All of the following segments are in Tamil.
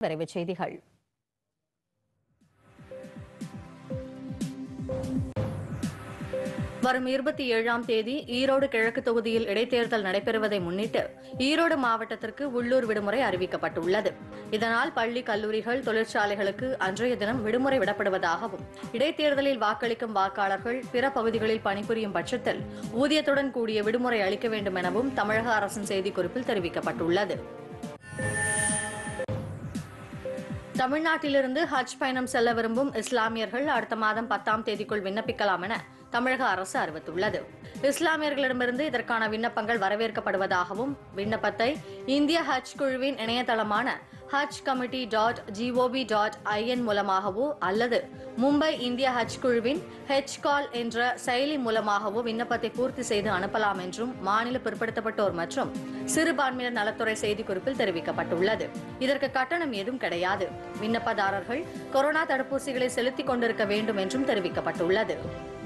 விரைவுச் செய்திகள் வரும் இருபத்தி ஏழாம் தேதி ஈரோடு கிழக்கு தொகுதியில் இடைத்தேர்தல் நடைபெறுவதை முன்னிட்டு ஈரோடு மாவட்டத்திற்கு உள்ளூர் விடுமுறை அறிவிக்கப்பட்டுள்ளது இதனால் பள்ளி கல்லூரிகள் தொழிற்சாலைகளுக்கு அன்றைய தினம் விடுமுறை விடப்படுவதாகவும் இடைத்தேர்தலில் வாக்களிக்கும் வாக்காளர்கள் பிற பகுதிகளில் பணிபுரியும் பட்சத்தில் ஊதியத்துடன் கூடிய விடுமுறை அளிக்க வேண்டும் எனவும் தமிழக அரசின் செய்திக்குறிப்பில் தெரிவிக்கப்பட்டுள்ளது தமிழ்நாட்டிலிருந்து ஹஜ் பயணம் செல்ல விரும்பும் இஸ்லாமியர்கள் அடுத்த மாதம் பத்தாம் தேதிக்குள் விண்ணப்பிக்கலாம் என தமிழக அரசு அறிவித்துள்ளது இஸ்லாமியர்களிடமிருந்து இதற்கான விண்ணப்பங்கள் வரவேற்கப்படுவதாகவும் விண்ணப்பத்தை இந்திய ஹஜ் குழுவின் இணையதளமான Hajj committee dot G O V dot I N மூலமாகவோ அல்லது மும்பை இந்திய ஹஜ் குழுவின் ஹெச் கால் என்ற செயலி மூலமாகவோ விண்ணப்பத்தை பூர்த்தி செய்து அனுப்பலாம் என்றும் மாநில பிற்படுத்தப்பட்டோர் மற்றும் சிறுபான்மையினர் நலத்துறை செய்திக்குறிப்பில் தெரிவிக்கப்பட்டுள்ளது இதற்கு கட்டணம் ஏதும் கிடையாது விண்ணப்பதாரர்கள் கொரோனா தடுப்பூசிகளை செலுத்திக் கொண்டிருக்க வேண்டும் என்றும் தெரிவிக்கப்பட்டுள்ளது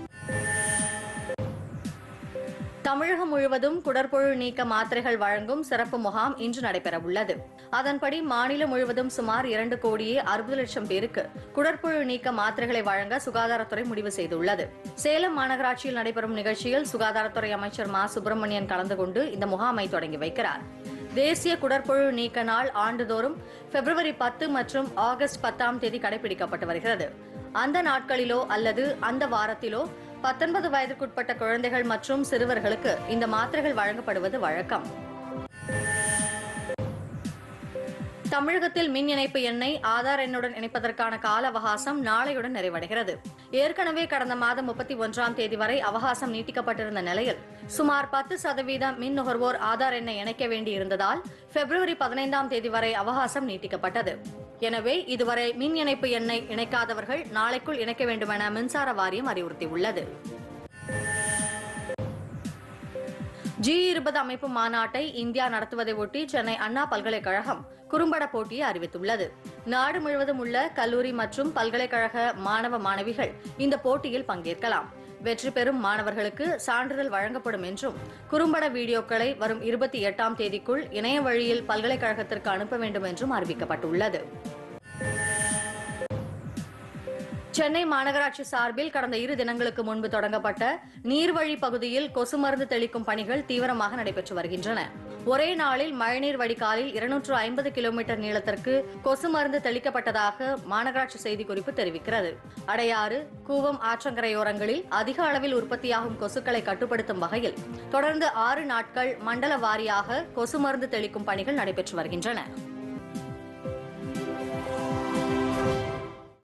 தமிழகம் முழுவதும் குடற்புழு நீக்க மாத்திரைகள் வழங்கும் சிறப்பு முகாம் இன்று நடைபெறவுள்ளது அதன்படி மாநிலம் முழுவதும் சுமார் இரண்டு கோடியே அறுபது லட்சம் பேருக்கு குடற்புழு நீக்க மாத்திரைகளை வழங்க சுகாதாரத்துறை முடிவு செய்துள்ளது சேலம் மாநகராட்சியில் நடைபெறும் நிகழ்ச்சியில் சுகாதாரத்துறை அமைச்சர் மா சுப்பிரமணியன் கலந்து கொண்டு இந்த முகாமை தொடங்கி வைக்கிறார் தேசிய குடற்புழு நீக்க நாள் ஆண்டுதோறும் பிப்ரவரி பத்து மற்றும் ஆகஸ்ட் பத்தாம் தேதி கடைபிடிக்கப்பட்டு வருகிறது அந்த நாட்களிலோ அல்லது அந்த வாரத்திலோ பத்தொன்பது வயதுக்குட்பட்ட குழந்தைகள் மற்றும் சிறுவர்களுக்கு இந்த மாத்திரைகள் வழங்கப்படுவது வழக்கம் தமிழகத்தில் மின் இணைப்பு எண்ணை ஆதார் எண்ணுடன் இணைப்பதற்கான கால அவகாசம் நாளையுடன் நிறைவடைகிறது ஏற்கனவே கடந்த மாதம் முப்பத்தி ஒன்றாம் தேதி வரை அவகாசம் நீட்டிக்கப்பட்டிருந்த நிலையில் சுமார் பத்து சதவீதம் மின் நுகர்வோர் ஆதார் எண்ணை இணைக்க வேண்டியிருந்ததால் பிப்ரவரி பதினைந்தாம் தேதி வரை அவகாசம் நீட்டிக்கப்பட்டது எனவே இதுவரை மின் இணைப்பு எண்ணை இணைக்காதவர்கள் நாளைக்குள் இணைக்க வேண்டுமென மின்சார வாரியம் அறிவுறுத்தியுள்ளது ஜி இருபது அமைப்பு மாநாட்டை இந்தியா நடத்துவதை ஒட்டி சென்னை அண்ணா பல்கலைக்கழகம் குறும்பட போட்டியை அறிவித்துள்ளது நாடு முழுவதும் உள்ள கல்லூரி மற்றும் பல்கலைக்கழக மாணவ மாணவிகள் இந்த போட்டியில் பங்கேற்கலாம் வெற்றி பெறும் மாணவர்களுக்கு சான்றிதழ் வழங்கப்படும் என்றும் குறும்பட வீடியோக்களை வரும் இருபத்தி எட்டாம் தேதிக்குள் இணைய வழியில் பல்கலைக்கழகத்திற்கு அனுப்ப வேண்டும் என்றும் அறிவிக்கப்பட்டுள்ளது சென்னை மாநகராட்சி சார்பில் கடந்த இரு தினங்களுக்கு முன்பு தொடங்கப்பட்ட நீர்வழி பகுதியில் கொசு மருந்து தெளிக்கும் பணிகள் தீவிரமாக நடைபெற்று வருகின்றன ஒரே நாளில் மழைநீர் வடிகாலில் இருநூற்று ஐம்பது கிலோமீட்டர் நீளத்திற்கு கொசு மருந்து தெளிக்கப்பட்டதாக மாநகராட்சி செய்திக்குறிப்பு தெரிவிக்கிறது அடையாறு கூவம் ஆற்றங்கரையோரங்களில் அதிக அளவில் உற்பத்தியாகும் கொசுக்களை கட்டுப்படுத்தும் வகையில் தொடர்ந்து ஆறு நாட்கள் மண்டல வாரியாக கொசு மருந்து தெளிக்கும் பணிகள் நடைபெற்று வருகின்றன